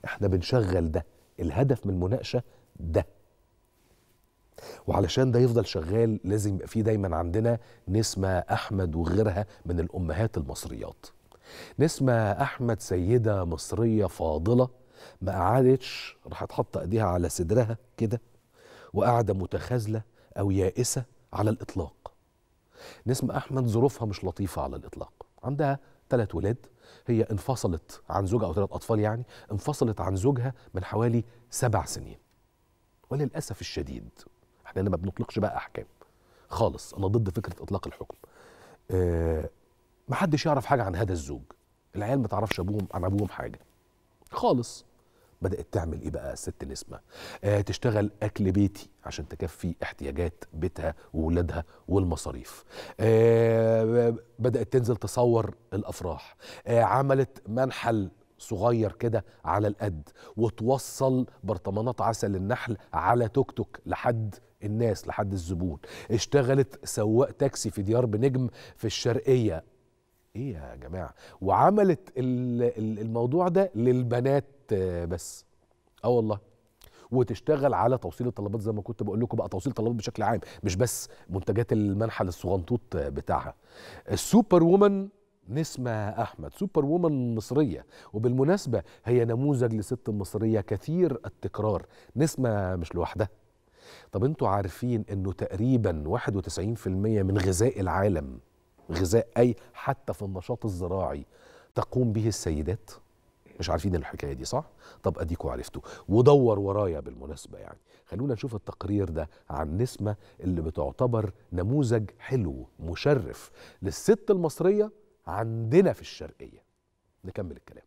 احنا بنشغل ده الهدف من المناقشه ده وعلشان ده يفضل شغال لازم يبقى فيه دايما عندنا نسمة أحمد وغيرها من الأمهات المصريات نسمة أحمد سيدة مصرية فاضلة ما قعدتش راحت حاطة ايديها على صدرها كده وقاعدة متخاذلة أو يائسة على الإطلاق نسمة أحمد ظروفها مش لطيفة على الإطلاق عندها ثلاث ولاد هي انفصلت عن زوجها أو ثلاث أطفال يعني انفصلت عن زوجها من حوالي سبع سنين وللأسف الشديد احنا هنا ما بنطلقش بقى أحكام خالص أنا ضد فكرة إطلاق الحكم أه محدش يعرف حاجة عن هذا الزوج العيال ما تعرفش أبوهم عن أبوهم حاجة خالص بدأت تعمل إيه بقى الست نسمة آه تشتغل أكل بيتي عشان تكفي احتياجات بيتها وولادها والمصاريف آه بدأت تنزل تصور الأفراح آه عملت منحل صغير كده على القد وتوصل برطمانات عسل النحل على توك توك لحد الناس لحد الزبون اشتغلت سواق تاكسي في ديار بنجم في الشرقية ايه يا جماعة وعملت الموضوع ده للبنات بس اه والله وتشتغل على توصيل الطلبات زي ما كنت بقول لكم بقى توصيل طلبات بشكل عام مش بس منتجات المنحل الصغنطوط بتاعها السوبر وومن نسمة أحمد سوبر وومن مصرية وبالمناسبة هي نموذج لست مصرية كثير التكرار نسمة مش لوحدها طب انتوا عارفين انه تقريبا 91% من غذاء العالم غذاء أي حتى في النشاط الزراعي تقوم به السيدات مش عارفين الحكايه دي صح؟ طب اديكوا عرفتوا ودور ورايا بالمناسبه يعني خلونا نشوف التقرير ده عن نسمه اللي بتعتبر نموذج حلو مشرف للست المصريه عندنا في الشرقيه نكمل الكلام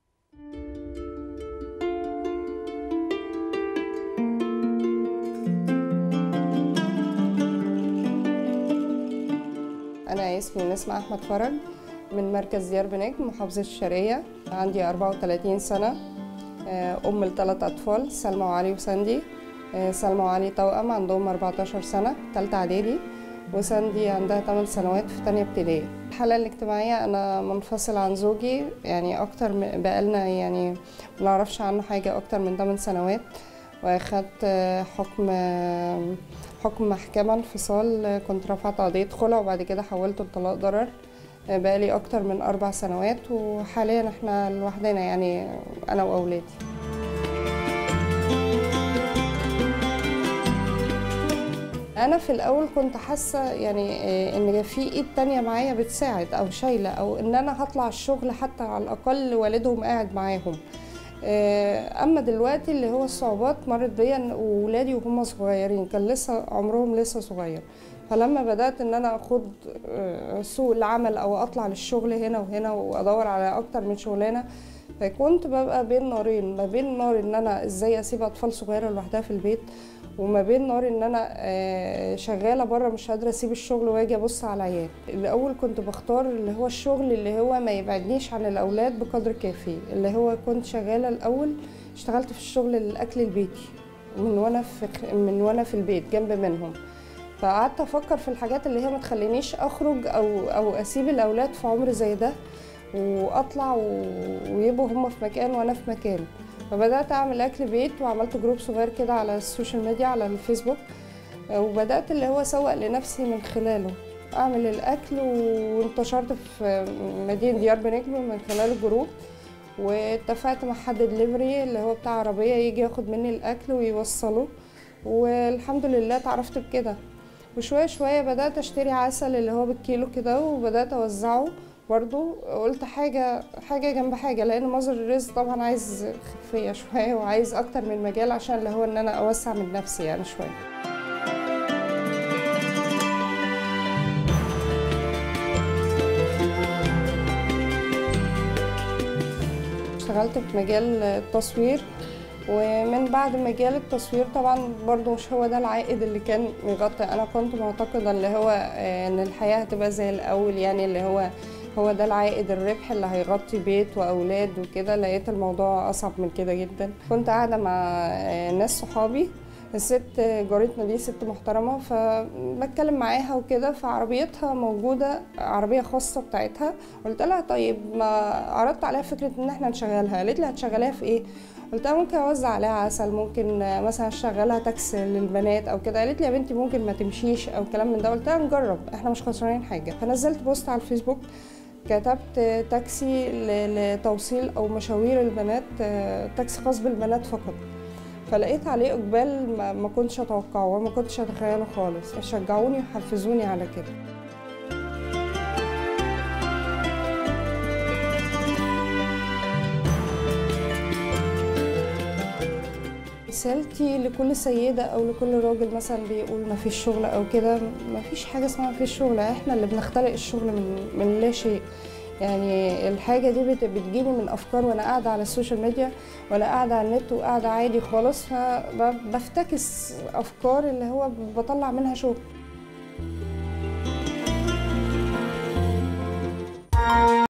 أنا اسمي نسمة أحمد فرج من مركز ديار بنجم محافظة الشرقية عندي 34 سنة أم لثلاث أطفال سلمى وعلي وساندي سلمى وعلي توأم عندهم 14 سنة تالتة إعدادي وساندي عندها 8 سنوات في تانية ابتدائي الحالة الاجتماعية أنا منفصلة عن زوجي يعني أكتر من بقالنا يعني منعرفش عنه حاجة أكتر من 8 سنوات واخدت حكم حكم محكمة انفصال كنت رفعت قضية خلع وبعد كده حولته لطلاق ضرر بقالي أكتر من أربع سنوات وحاليا احنا لوحدنا يعني أنا وأولادي أنا في الأول كنت حاسة يعني إن في إيد تانية معايا بتساعد أو شايلة أو إن أنا هطلع الشغل حتى على الأقل والدهم قاعد معاهم اما دلوقتي اللي هو الصعوبات مرت بيا وولادي وهم صغيرين كان لسه عمرهم لسه صغير فلما بدات ان انا اخد سوق العمل او اطلع للشغل هنا وهنا وادور على اكتر من شغلانه فكنت ببقى بين نارين ما بين نار ان انا ازاي اسيب اطفال صغيره لوحدها في البيت وما بين نار ان انا شغاله بره مش قادره اسيب الشغل واجي ابص على العيال الاول كنت بختار اللي هو الشغل اللي هو ما يبعدنيش عن الاولاد بقدر كافي اللي هو كنت شغاله الاول اشتغلت في الشغل الاكل البيتي من وانا في من وانا في البيت جنب منهم فقعدت افكر في الحاجات اللي هي ما تخلينيش اخرج او او اسيب الاولاد في عمر زي ده واطلع ويبقوا هم في مكان وانا في مكان فبدات اعمل اكل بيت وعملت جروب صغير كده على السوشيال ميديا على الفيسبوك وبدات اللي هو اسوق لنفسي من خلاله اعمل الاكل وانتشرت في مدينه ديار بنجم من خلال الجروب واتفقت مع حد دليفري اللي هو بتاع عربيه يجي ياخد مني الاكل ويوصله والحمد لله اتعرفت بكده وشويه شويه بدات اشتري عسل اللي هو بالكيلو كده وبدات اوزعه برضو قلت حاجة حاجة جنب حاجة لأن مصدر الرزق طبعا عايز خفية شوية وعايز أكتر من مجال عشان اللي هو إن أنا أوسع من نفسي يعني شوية اشتغلت في مجال التصوير ومن بعد مجال التصوير طبعا برضو مش هو ده العائد اللي كان مغطي انا كنت معتقده اللي هو ان الحياه هتبقى زي الاول يعني اللي هو هو ده العائد الربح اللي هيغطي بيت واولاد وكده لقيت الموضوع اصعب من كده جدا كنت قاعده مع ناس صحابي الست جارتنا دي ست محترمه فبتكلم معاها وكده فعربيتها موجوده عربيه خاصه بتاعتها قلت لها طيب ما عرضت عليها فكره ان احنا نشغلها قالت لي هتشغليها في ايه قلت لها ممكن اوزع عليها عسل ممكن مثلا اشغلها تاكس للبنات او كده قالت لي يا بنتي ممكن ما تمشيش او كلام من ده قلت لها نجرب احنا مش خسرانين حاجه فنزلت بوست على الفيسبوك كتبت تاكسي لتوصيل او مشاوير البنات تاكسي خاص بالبنات فقط فلقيت عليه اقبال ما, ما كنتش اتوقعه وما كنتش اتخيله خالص شجعوني وحفزوني على كده رسالتي لكل سيدة أو لكل راجل مثلا بيقول ما فيش شغل أو كده ما فيش حاجة اسمها ما فيش شغل احنا اللي بنخترق الشغل من, من لا شيء يعني الحاجة دي بتجيني من أفكار وأنا قاعدة على السوشيال ميديا وأنا قاعدة على النت وقاعدة عادي خالص فبفتكس أفكار اللي هو بطلع منها شغل